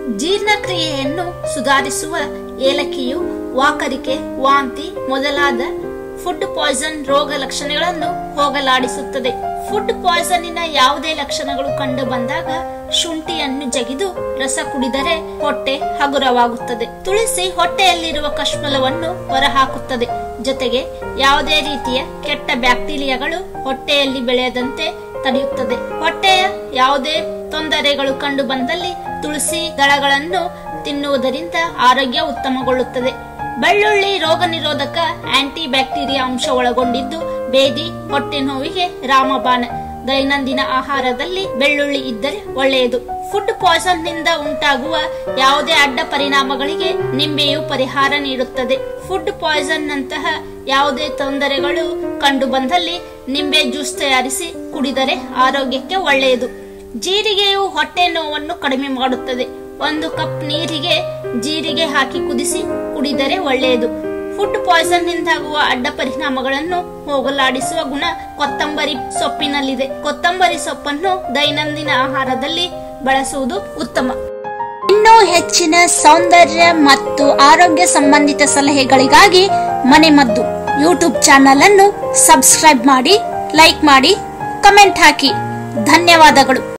ಜೀರ್ಣಕ್ರಿಯೆಯನ್ನು ಸುಧಾರಿಸುವ ಏಲಕ್ಕಿಯು ವಾಕರಿಕೆ ವಾಂತಿ ಮೊದಲಾದ ಫುಡ್ ಪಾಯ್ಸನ್ ರೋಗ ಲಕ್ಷಣಗಳನ್ನು ಹೋಗಲಾಡಿಸುತ್ತದೆ ಫುಡ್ ಪಾಯ್ಸನ್ನಿನ ಯಾವುದೇ ಲಕ್ಷಣಗಳು ಕಂಡು ಬಂದಾಗ ಶುಂಠಿಯನ್ನು ಜಗಿದು ರಸ ಕುಡಿದರೆ ಹೊಟ್ಟೆ ಹಗುರವಾಗುತ್ತದೆ ತುಳಸಿ ಹೊಟ್ಟೆಯಲ್ಲಿರುವ ಕಶ್ಮಲವನ್ನು ಹೊರಹಾಕುತ್ತದೆ ಜೊತೆಗೆ ಯಾವುದೇ ರೀತಿಯ ಕೆಟ್ಟ ಬ್ಯಾಕ್ಟೀರಿಯಾಗಳು ಹೊಟ್ಟೆಯಲ್ಲಿ ಬೆಳೆಯದಂತೆ ತಡೆಯುತ್ತದೆ ಹೊಟ್ಟೆಯ ಯಾವುದೇ ತೊಂದರೆಗಳು ಕಂಡು ಬಂದಲ್ಲಿ ತುಳಸಿ ದಳಗಳನ್ನು ತಿನ್ನುವುದರಿಂದ ಆರೋಗ್ಯ ಉತ್ತಮಗೊಳ್ಳುತ್ತದೆ ಬೆಳ್ಳುಳ್ಳಿ ರೋಗ ನಿರೋಧಕ ಆಂಟಿ ಬ್ಯಾಕ್ಟೀರಿಯಾ ಅಂಶ ಒಳಗೊಂಡಿದ್ದು ಬೇದಿ ಹೊಟ್ಟೆ ನೋವಿಗೆ ರಾಮಬಾಣ ದೈನಂದಿನ ಆಹಾರದಲ್ಲಿ ಬೆಳ್ಳುಳ್ಳಿ ಇದ್ದರೆ ಒಳ್ಳೆಯದು ಫುಡ್ ಪಾಯ್ಸನ್ ನಿಂದ ಉಂಟಾಗುವ ಯಾವುದೇ ಅಡ್ಡ ಪರಿಣಾಮಗಳಿಗೆ ನಿಂಬೆಯು ಪರಿಹಾರ ನೀಡುತ್ತದೆ ಫುಡ್ ಪಾಯ್ಸನ್ ನಂತಹ ಯಾವುದೇ ತೊಂದರೆಗಳು ಕಂಡು ಬಂದಲ್ಲಿ ನಿಂಬೆ ಜ್ಯೂಸ್ ತಯಾರಿಸಿ ಕುಡಿದರೆ ಆರೋಗ್ಯಕ್ಕೆ ಒಳ್ಳೆಯದು ಜೀರಿಗೆಯು ಹೊಟ್ಟೆ ನೋವನ್ನು ಕಡಿಮೆ ಮಾಡುತ್ತದೆ ಒಂದು ಕಪ್ ನೀರಿಗೆ ಜೀರಿಗೆ ಹಾಕಿ ಕುದಿಸಿ ಕುಡಿದರೆ ಒಳ್ಳೆಯದು ಫುಡ್ ಪಾಯ್ಸನ್ ನಿಂದಾಗುವ ಅಡ್ಡ ಪರಿಣಾಮಗಳನ್ನು ಹೋಗಲಾಡಿಸುವ ಗುಣ ಕೊತ್ತಂಬರಿ ಸೊಪ್ಪಿನಲ್ಲಿದೆ ಕೊತ್ತಂಬರಿ ಸೊಪ್ಪನ್ನು ದೈನಂದಿನ ಆಹಾರದಲ್ಲಿ ಬಳಸುವುದು ಉತ್ತಮ ಇನ್ನೂ ಹೆಚ್ಚಿನ ಸೌಂದರ್ಯ ಮತ್ತು ಆರೋಗ್ಯ ಸಂಬಂಧಿತ ಸಲಹೆಗಳಿಗಾಗಿ ಮನೆಮದ್ದು ಯೂಟ್ಯೂಬ್ ಚಾನಲ್ ಅನ್ನು ಸಬ್ಸ್ಕ್ರೈಬ್ ಮಾಡಿ ಲೈಕ್ ಮಾಡಿ ಕಮೆಂಟ್ ಹಾಕಿ ಧನ್ಯವಾದಗಳು